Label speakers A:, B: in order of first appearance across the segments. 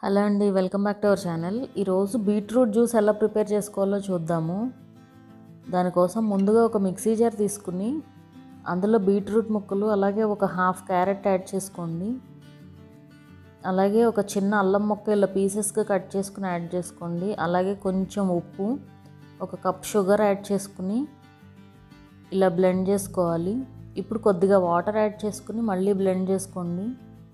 A: hello అండి welcome back to our channel ఈరోజు beetroot juice ఎలా ప్రిపేర్ చేసుకోవాలో చూద్దాము దానికోసం ముందుగా ఒక మిక్సీ జార్ తీసుకుని అందులో బీట్రూట్ ముక్కలు అలాగే ఒక హాఫ్ క్యారెట్ యాడ్ చేసుకోండి అలాగే ఒక చిన్న అల్లం ముక్క ఇలా పీసెస్గా కట్ చేసుకుని యాడ్ చేసుకోండి అలాగే కొంచెం ఉప్పు ఒక కప్ షుగర్ యాడ్ చేసుకుని ఇలా బ్లెండ్ చేసుకోవాలి ఇప్పుడు కొద్దిగా వాటర్ యాడ్ చేసుకుని మళ్ళీ బ్లెండ్ చేసుకోండి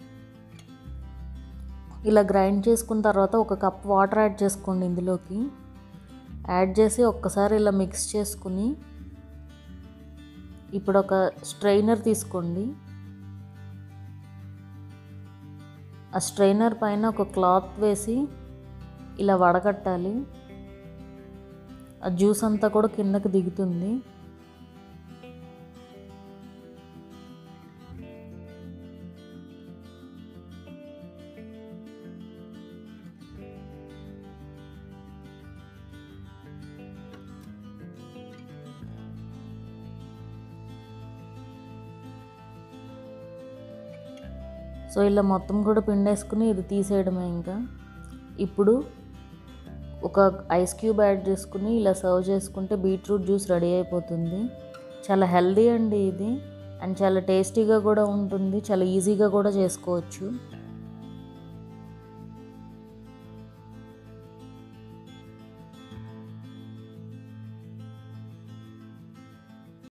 A: ఇలా గ్రైండ్ చేసుకున్న తర్వాత ఒక కప్ వాటర్ యాడ్ చేసుకోండి ఇందులోకి యాడ్ చేసి ఒక్కసారి ఇలా మిక్స్ చేసుకుని ఇప్పుడు ఒక స్ట్రైనర్ తీసుకోండి ఆ స్ట్రైనర్ పైన ఒక క్లాత్ వేసి ఇలా వడగట్టాలి ఆ జ్యూస్ అంతా కూడా కిందకి దిగుతుంది సో ఇలా మొత్తం కూడా పిండేసుకుని ఇది తీసేయడమే ఇంకా ఇప్పుడు ఒక ఐస్ క్యూబ్ యాడ్ చేసుకుని ఇలా సర్వ్ చేసుకుంటే బీట్రూట్ జ్యూస్ రెడీ అయిపోతుంది చాలా హెల్దీ అండి ఇది అండ్ చాలా టేస్టీగా కూడా ఉంటుంది చాలా ఈజీగా కూడా చేసుకోవచ్చు